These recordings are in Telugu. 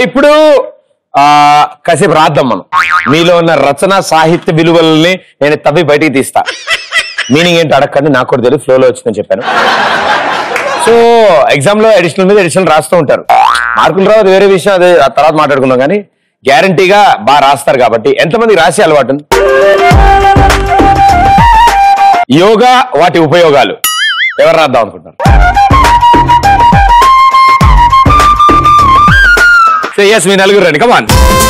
ఇప్పుడు ఆ కాసేపు రాద్దాం మనం మీలో ఉన్న రచన సాహిత్య విలువల్ని నేను తవ్వి బయటికి తీస్తా మీనింగ్ ఏంటో అడగండి నాకు కూడా తెలియదు ఫ్లోలో వచ్చిందని చెప్పాను సో ఎగ్జామ్ లో అడిషనల్ మీద అడిషనల్ రాస్తూ ఉంటారు మార్కులు రావు అది వేరే విషయం అదే ఆ తర్వాత మాట్లాడుకుందాం కానీ గ్యారంటీగా బాగా రాస్తారు కాబట్టి ఎంతమంది రాసే అలవాటు ఉంది? యోగా వాటి ఉపయోగాలు ఎవరు రాద్దాం అనుకుంటున్నారు సో ఎస్ మీ నలుగురు రండి కమాన్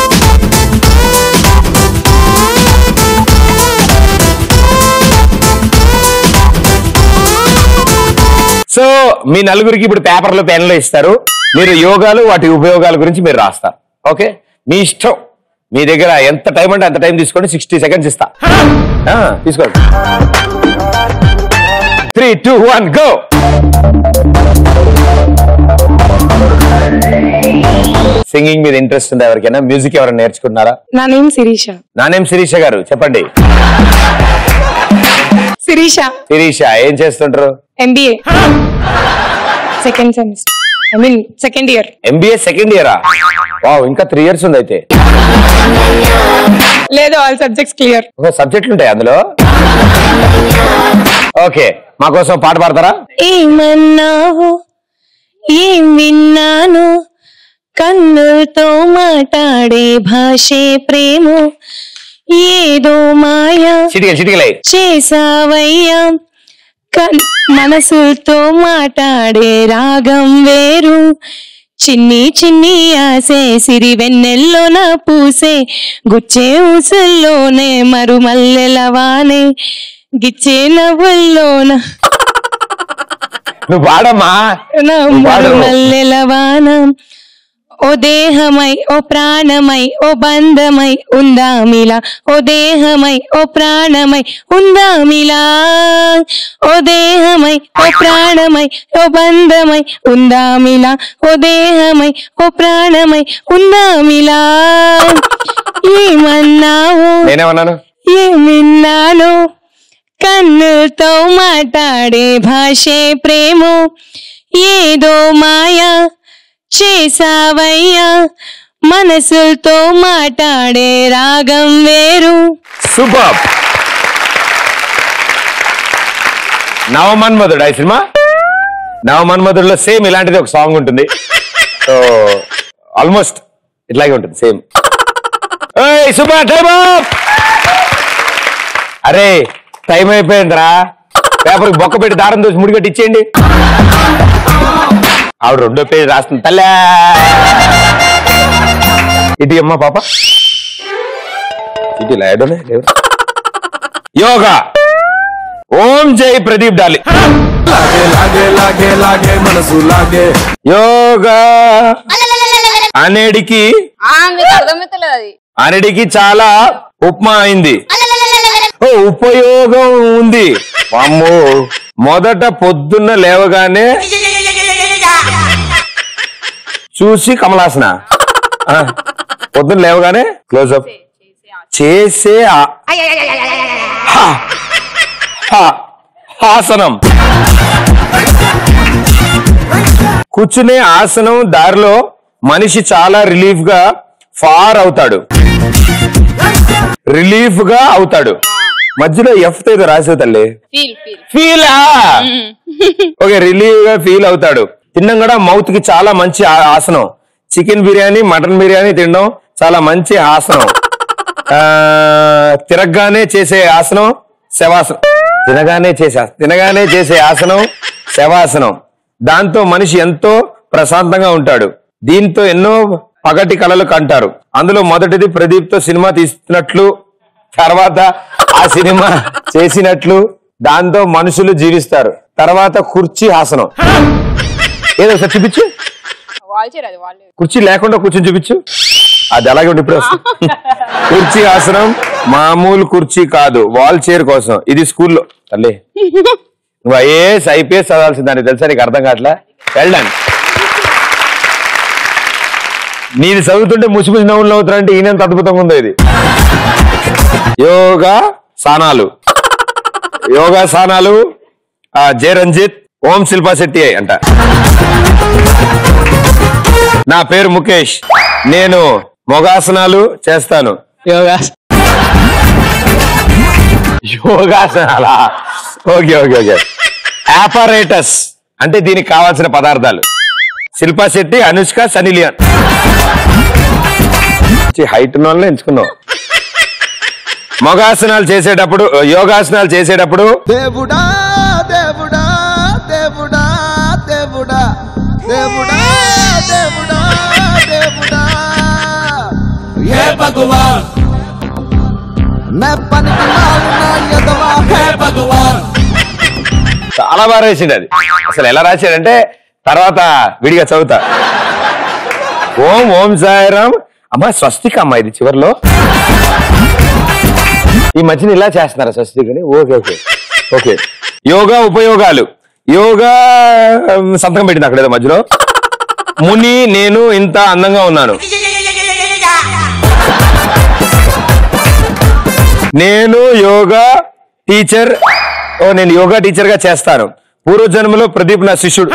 సో మీ నలుగురికి ఇప్పుడు పేపర్లో పెన్లు ఇస్తారు మీరు యోగాలు వాటి ఉపయోగాల గురించి మీరు రాస్తారు ఓకే మీ ఇష్టం మీ దగ్గర ఎంత టైం అంటే అంత టైం తీసుకోండి సిక్స్టీ సెకండ్స్ ఇస్తా ఆ, తీసుకోండి three two one go singing మీద ఇంట్రెస్ట్ ఉందా ఎవరికైనా మ్యూజిక్ ఎవరైనా నేర్చుకుంటున్నారా నా నేమ్ శిరీష నా నేమ్ శిరీష గారు చెప్పండి శిరీష శిరీష ఏం చేస్తుంటారు MBA second semester I mean second year MBA second ఇయరా వావ్ ఇంకా త్రీ ఇయర్స్ ఉంది అయితే లేదు ఆల్ సబ్జెక్ట్స్ క్లియర్ ఒక సబ్జెక్టులు ఉంటాయి అందులో ఓకే మా కోసం పాట పాడతారా ఏమన్నావు ఏం విన్నాను కన్నులతో మాట్లాడే భాషే ప్రేమ ఏదో మాయా చిటికలు చిటికలే చేసావయ్యా కన్ మనసుతో మాట్లాడే రాగం వేరు చిన్ని చిన్ని ఆసే సిరి వెన్నెల్లోన పూసే గుచ్చే ఊసల్లోనే మరుమల్లెలవానే గిచ్చే నవ్వుల్లోన నువ్వు పాడమ్మా నా పాడు. మల్లెలవాన ఓ దేహమై ఓ ప్రాణమై ఓ బంధమై ఉందామిలా ఓ దేహమై ఓ ప్రాణమై ఉందామిలా ఓ దేహమై ఓ ప్రాణమై ఓ బంధమై ఉందామిలా ఓ దేహమై ఓ ప్రాణమై ఉందామిలా ఏమన్నావు నేనేమన్నాను ఏమిన్నాను కన్నుతో మాట్లాడే భాషే ప్రేమ ఏదో మాయా చేసావయ్యా మనసులతో మాట్లాడే రాగం వేరు సూపర్ నవమన్మధుడు ఈ సినిమా నవమన్మధుడులో సేమ్ ఇలాంటిది ఒక సాంగ్ ఉంటుంది సో ఆల్మోస్ట్ ఇట్లాగే ఉంటుంది సేమ్ సూపర్ టైం అరే టైం అయిపోయిందిరా పేపర్ బొక్క పెట్టి దారం దోసి ముడిగట్టి ఇచ్చేయండి ఆవిడ రెండో పేజీ రాస్తుంది తల్లే ఇటు అమ్మా పాప ఇటు లేడనే లేదు యోగా ఓం జై ప్రదీప్ డాలి లాగే లాగే లాగే మనసు లాగే యోగా అనేడికి ఆ మీకు అర్థమవుతలేదు అది అనేడికి చాలా ఉప్మా అయింది ఓ ఉపయోగం ఉంది అమ్మో మొదట పొద్దున్న లేవగానే చూసి కమలాసన ఆ, పొద్దున్న లేవగానే క్లోజప్ చేసే ఆ- హా. హా. ఆసనం కూర్చునే ఆసనం దారిలో మనిషి చాలా రిలీఫ్ గా ఫార్ అవుతాడు రిలీఫ్ గా అవుతాడు మధ్యలో ఎఫ్ తో ఏదో రాసే తల్లి ఫీల్ ఫీల్ ఫీలా ఓకే రిలీవ్ గా ఫీల్ అవుతాడు తినడం కూడా మౌత్ కి చాలా మంచి ఆ- ఆసనం చికెన్ బిర్యానీ మటన్ బిర్యానీ తినడం చాలా మంచి ఆసనం ఆ, తిరగగానే చేసే ఆసనం శవాసనం తినగానే చేసే తినగానే చేసే ఆసనం శవాసనం దాంతో మనిషి ఎంతో ప్రశాంతంగా ఉంటాడు దీంతో ఎన్నో పగటి కళలు కంటారు అందులో మొదటిది ప్రదీప్ తో సినిమా తీస్తున్నట్లు తర్వాత ఆ సినిమా చేసినట్లు దాంతో మనుషులు జీవిస్తారు తర్వాత కుర్చీ ఆసనం ఏదో ఒకసారి చూపించు వాల్ చైర్ అది వాళ్ళు కుర్చీ లేకుండా కూర్చొని చూపించు అది అలాగే ఉండి ఇప్పుడు వస్తుంది. కుర్చీ ఆసనం మామూలు కుర్చీ కాదు వాల్ చైర్ కోసం ఇది స్కూల్లో తల్లి నువ్వు ఐఏఎస్ ఐపీఎస్ చదవాల్సింది దానికి తెలుసా నీకు అర్థం కావట్లే వెళ్ళండి నీది చదువుతుంటే ముసి ముసి నవ్వులు నవ్వుతారంటే ఈయనంత అద్భుతంగా ఉందో ఇది యోగా సానాలు యోగా సానాలు ఆ, జే రంజిత్ ఓం శిల్పా శెట్టి అంట నా పేరు ముఖేష్ నేను మొగాసనాలు చేస్తాను యోగా యోగాసనాలా ఓకే ఓకే ఓకే ఆపరేటస్ అంటే దీనికి కావాల్సిన పదార్థాలు శిల్పా శెట్టి అనుష్క సనిలియన్ హైట్ ఉన్న వాళ్ళని ఎంచుకున్నావు మొగాసనాలు చేసేటప్పుడు యోగాసనాలు చేసేటప్పుడు దేవుడా దేవుడా దేవుడా దేవుడా దేవుడా దేవుడా దేవుడా ఏ భగవాన్ నే పనికి మాలిన యదవా హే భగవాన్ చాలా బాగా రాసిండు అది అసలు ఎలా రాశాడంటే తర్వాత విడిగా చదువుతా ఓం ఓం సాయిరామ్ అమ్మా స్వస్తిక అమ్మా ఇది చివరిలో ఈ మధ్యన ఇలా చేస్తున్నారా స్వస్తికని ఓకే ఓకే ఓకే యోగా ఉపయోగాలు యోగా ఉమ్, సంతకం పెట్టింది అక్కడ ఏదో మధ్యలో ముని నేను ఇంత అందంగా ఉన్నాను నేను యోగా టీచర్ ఓ నేను యోగా టీచర్ గా చేస్తాను పూర్వజన్మలో ప్రదీప్ నా శిష్యుడు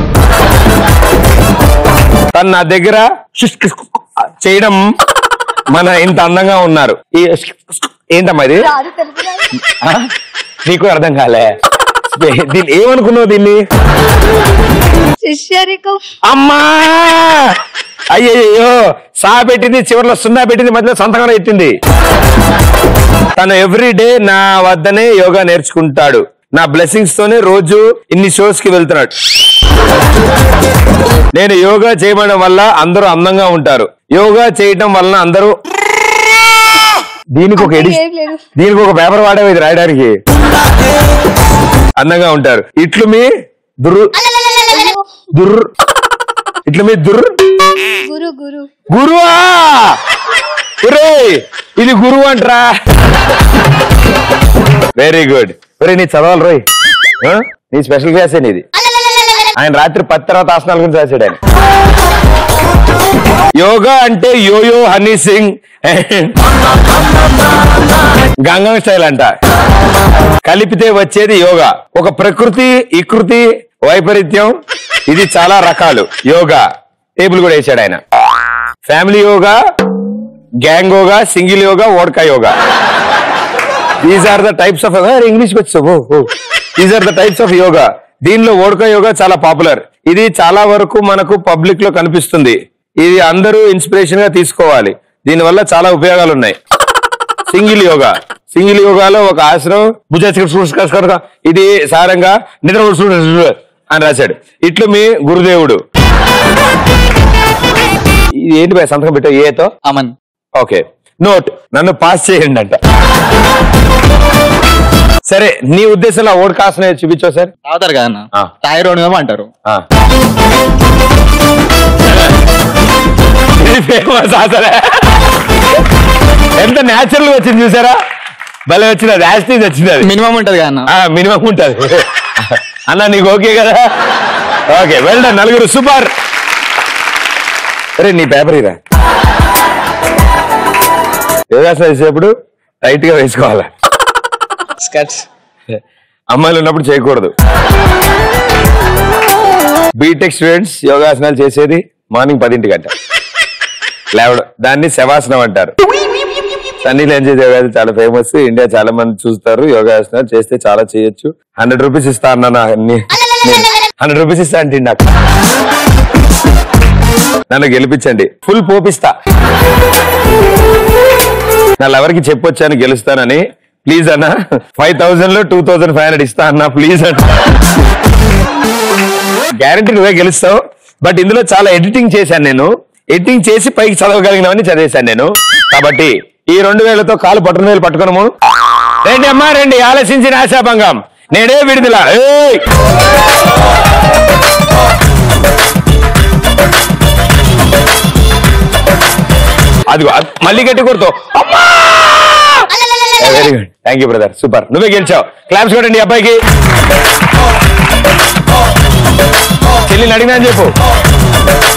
తను నా దగ్గర షుష్ చేయడం మన ఇంత అందంగా ఉన్నారు ఈ ఏంటమ్మా ఇది ఆ? నీకు అర్థం కాలే దీన్ని ఏమనుకున్నావు దీన్ని శిష్యరికం అమ్మా అయ్యయ్యో సా పెట్టింది చివరిలో సున్నా పెట్టింది మధ్యలో సంతకం ఎత్తింది తను ఎవ్రీ డే నా వద్దనే యోగా నేర్చుకుంటాడు నా బ్లెస్సింగ్స్ తోనే రోజు ఇన్ని షోస్ కి వెళ్తున్నాడు నేను యోగా చేయడం వల్ల అందరూ అందంగా ఉంటారు యోగా చేయటం వలన అందరూ దీనికి ఒక ఎడిషన్ ఏం లేదు దీనికి ఒక పేపర్ వాడేవి ఇది రాయడానికి అందంగా ఉంటారు ఇట్లు మీ దుర్రు దుర్రు ఇట్లు మీ దుర్రు గురు గురు గురువా ఒరే ఇది గురువు అంటరా వెరీ గుడ్ ఒరే నీ చదవాలి రోయ్ ఆ? నీ స్పెషల్ క్లాస్ ఇది ఆయన రాత్రి పది తర్వాత ఆసనాల గురించి రాశాడు ఆయన యోగా అంటే yo yo honey Singh Gangnam style అంట కలిపితే వచ్చేది యోగా ఒక ప్రకృతి ఇకృతి వైపరీత్యం ఇది చాలా రకాలు యోగా టేబుల్ కూడా వేసాడు ఆయన family yoga gang yoga single yoga ఓడకా yoga these are the types of English వచ్చావు these are the types of yoga దీనిలో ఓడకా యోగా చాలా పాపులర్ ఇది చాలా వరకు మనకు పబ్లిక్ లో కనిపిస్తుంది ఇది అందరూ ఇన్స్పిరేషన్ గా తీసుకోవాలి దీనివల్ల చాలా ఉపయోగాలు ఉన్నాయి సింగిల్ యోగా సింగిల్ యోగాలో ఒక ఆసనం భుజ ఇది సారంగా నిద్ర అని రాశాడు ఇట్లు మీ గురుదేవుడు ఇది ఏంటి భయ సంతకం పెట్టావు ఏతో అమన్ ఓకే నోట్ నన్ను పాస్ చేయండి అంట సరే నీ ఉద్దేశంలో ఓడికాసన చూపించావు సార్ తాగుతారు కదా అన్న ఆ. థైరాయిడ్ ఏమో అంటారు ఆ. ఇది famous అసలే. ఎంత న్యాచురల్ గా వచ్చింది చూసారా భలే వచ్చింది అది యాస్టీజ్ వచ్చింది అది మినిమం ఉంటది కదా అన్న మినిమం ఉంటుంది అన్న నీకు ఓకే కదా ఓకే వెల్డన్ నలుగురు సూపర్ అరే నీ పేపర్ ఇరా యోగాసనం వేసేటప్పుడు టైట్ గా వేసుకోవాలి స్కట్స్ అమ్మాయిలు ఉన్నప్పుడు చేయకూడదు బీటెక్ స్టూడెంట్స్ యోగాసనాలు చేసేది మార్నింగ్ పదింటి గంట లేవడం దాన్ని శవాసనం అంటారు సన్నీ లెంజెస్ యోగాసనం చాలా ఫేమస్ ఇండియా చాలా మంది చూస్తారు యోగాసనాలు చేస్తే చాలా చేయొచ్చు హండ్రెడ్ రూపీస్ ఇస్తా అన్నా హండ్రెడ్ రూపీస్ ఇస్తా అంటే నాకు నన్ను గెలిపించండి ఫుల్ పోపిస్తా నా లవర్కి చెప్పొచ్చాను గెలుస్తానని ప్లీజ్ అన్న ఫైవ్ థౌసండ్ లో టూ థౌసండ్ ఫైవ్ హండ్రెడ్ ఇస్తా అన్న ప్లీజ్ అన్న గ్యారంటీ నువ్వే గెలుస్తావు బట్ ఇందులో చాలా ఎడిటింగ్ చేశాను నేను ఎడిటింగ్ చేసి పైకి చదవగలిగినవన్నీ చదివేశాను నేను కాబట్టి ఈ రెండు వేలతో కాలు పట్టున వేలు పట్టుకున్నాము రండి అమ్మా రండి ఆలోచించిన ఆశాభంగం నేడే విడుదల ఏయ్! అదిగో అది మళ్ళీ గట్టి కొడుతావు very good thank you brother super నువ్వే గెలిచావు క్లాప్స్ కొట్టండి ఈ అబ్బాయికి చెల్లిని అడిగినా అని చెప్పు